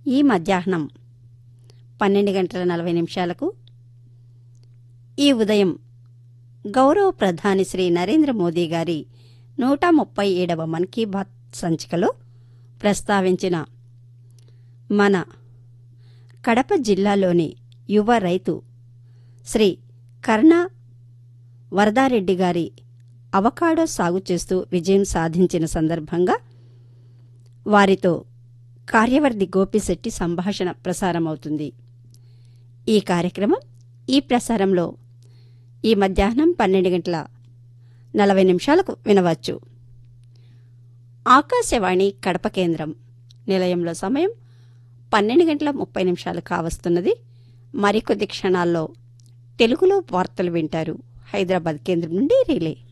ఈ మధ్యాహ్నం పన్నెండు గంటల నలభై నిమిషాలకు ఈ ఉదయం గౌరవ ప్రధాని శ్రీ నరేంద్ర మోదీ గారి నూట ముప్పై ఏడవ మన్ కీ బాత్ సంచికలో ప్రస్తావించిన మన కడప జిల్లాలోని యువ రైతు శ్రీ కర్ణ వరదారెడ్డి గారి అవకాడో సాగు చేస్తూ విజయం సాధించిన సందర్భంగా వారితో కార్యవర్ధి గోపిశెట్టి సంభాషణ ప్రసారమవుతుంది ఈ కార్యక్రమం ఈ ప్రసారంలో ఈ మధ్యాహ్నం పన్నెండు గంటల నలభై నిమిషాలకు వినవచ్చు ఆకాశవాణి కడప కేంద్రం నిలయంలో సమయం పన్నెండు గంటల ముప్పై నిమిషాలు కావస్తున్నది మరికొద్ది క్షణాల్లో తెలుగులో వార్తలు వింటారు హైదరాబాద్ కేంద్రం నుండి రిలే